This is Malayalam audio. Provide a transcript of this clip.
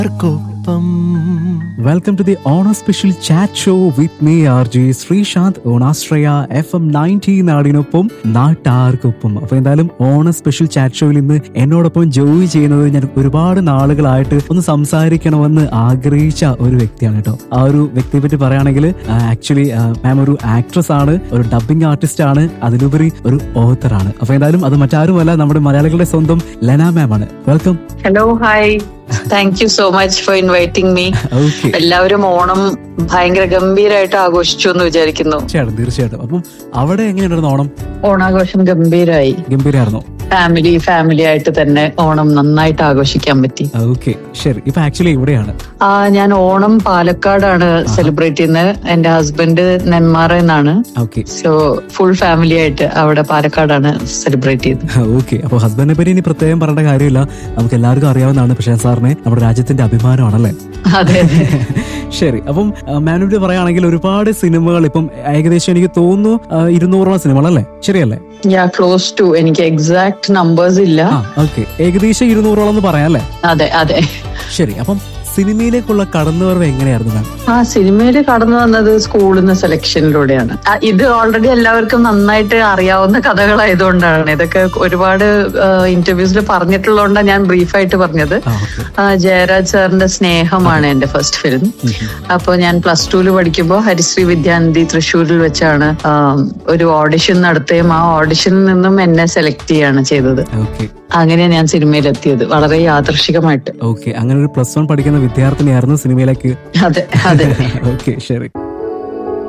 ർക്കൊപ്പം welcome to the owner special chat show with me R J Sreesanth ഓണാശ്രയ എഫ് എം നയൻറ്റി നാടിനൊപ്പം നാട്ടാർക്കൊപ്പം അപ്പൊ എന്തായാലും ഓണ സ്പെഷ്യൽ ചാറ്റ് ഷോയിൽ ഇന്ന് എന്നോടൊപ്പം ജോയി ചെയ്യുന്നത് ഞാൻ ഒരുപാട് നാളുകളായിട്ട് ഒന്ന് സംസാരിക്കണമെന്ന് ആഗ്രഹിച്ച ഒരു വ്യക്തിയാണ് കേട്ടോ ആ ഒരു വ്യക്തിയെ പറ്റി പറയുകയാണെങ്കിൽ ആക്ച്വലി മാം ഒരു ആക്ട്രസ് ആണ് ഒരു ഡബിംഗ് ആർട്ടിസ്റ്റ് ആണ് അതിലുപരി ഒരു ഓത്തർ ആണ് അപ്പൊ എന്തായാലും അത് മറ്റാരുമല്ല നമ്മുടെ മലയാളികളുടെ സ്വന്തം ലെന മാം ആണ് welcome hello hi thank you so much for inviting me okay എല്ലാവരും ഓണം ഭയങ്കര ഗംഭീരമായിട്ട് ആഘോഷിച്ചു എന്ന് വിചാരിക്കുന്നു തീർച്ചയായിട്ടും തീർച്ചയായിട്ടും അപ്പം അവിടെ എങ്ങനെയുണ്ടായിരുന്നു ഓണം ഓണാഘോഷം ഗംഭീരമായി ഗംഭീരായിരുന്നോ ഫാമിലി ഫാമിലി ആയിട്ട് തന്നെ ഓണം നന്നായിട്ട് ആഘോഷിക്കാൻ പറ്റി ഓക്കെ ശരി ഇപ്പൊ ആക്ച്വലി ഇവിടെയാണ് ആ ഞാൻ ഓണം പാലക്കാടാണ് സെലിബ്രേറ്റ് ചെയ്യുന്നത് എന്റെ ഹസ്ബൻഡ് നെന്മാറ എന്നാണ് ഓക്കെ സോ ഫുൾ ഫാമിലി ആയിട്ട് അവിടെ പാലക്കാടാണ് സെലിബ്രേറ്റ് ചെയ്തത് ഓക്കെ അപ്പൊ ഹസ്ബൻഡിനെ പറ്റി ഇനി പ്രത്യേകം പറയേണ്ട കാര്യമില്ല നമുക്ക് എല്ലാവർക്കും അറിയാവുന്നതാണ് പക്ഷേ സാറിനെ നമ്മുടെ രാജ്യത്തിന്റെ അഭിമാനമാണല്ലേ അതെ അതെ ശരി അപ്പം മാനുവിന്റെ പറയുകയാണെങ്കിൽ ഒരുപാട് സിനിമകൾ ഇപ്പം ഏകദേശം എനിക്ക് തോന്നുന്നു ആ, ഇരുന്നൂറോളം സിനിമകളല്ലേ ശരിയല്ലേ യാ ക്ലോസ് ടു എനിക്ക് എക്സാക്ട് നമ്പേഴ്സ് ഇല്ല ആ ഓക്കെ ഏകദേശം ഇരുന്നൂറോളം എന്ന് പറയാം അല്ലേ അതെ അതെ ശരി അപ്പം സിനിമയിലേക്കുള്ള കടന്നുവരവ് എങ്ങനെയായിരുന്നു മാം ആ സിനിമയിൽ കടന്നു വന്നത് സ്കൂളിൽ നിന്ന് സെലക്ഷനിലൂടെയാണ് ആ, ഇത് ഓൾറെഡി എല്ലാവർക്കും നന്നായിട്ട് അറിയാവുന്ന കഥകളായതുകൊണ്ടാണ് ഇതൊക്കെ ഒരുപാട് ഇന്റർവ്യൂസിൽ പറഞ്ഞിട്ടുള്ളതുകൊണ്ടാണ് ഞാൻ ബ്രീഫായിട്ട് പറഞ്ഞത് ആ ഓക്കെ ആ, ജയരാജ് സാറിന്റെ സ്നേഹമാണ് എന്റെ ഫസ്റ്റ് ഫിലിം അപ്പോൾ ഞാൻ പ്ലസ് ടുവിൽ പഠിക്കുമ്പോൾ ഹരിശ്രീ വിദ്യാനിധി തൃശ്ശൂരിൽ വെച്ചാണ് ആ, ഒരു ഓഡിഷൻ നടത്തുകയും ആ ഓഡിഷനിൽ നിന്നും എന്നെ സെലക്ട് ചെയ്യാണ് ചെയ്തത് ഓക്കെ അങ്ങനെയാണ് ഞാൻ സിനിമയിലെത്തിയത് വളരെ യാദൃശികമായിട്ട് ഓക്കെ അങ്ങനെ ഒരു പ്ലസ് വൺ പഠിക്കുന്ന വിദ്യാർത്ഥിനിയായിരുന്നു സിനിമയിലേക്ക് അതെ അതെ ഓക്കെ ശരി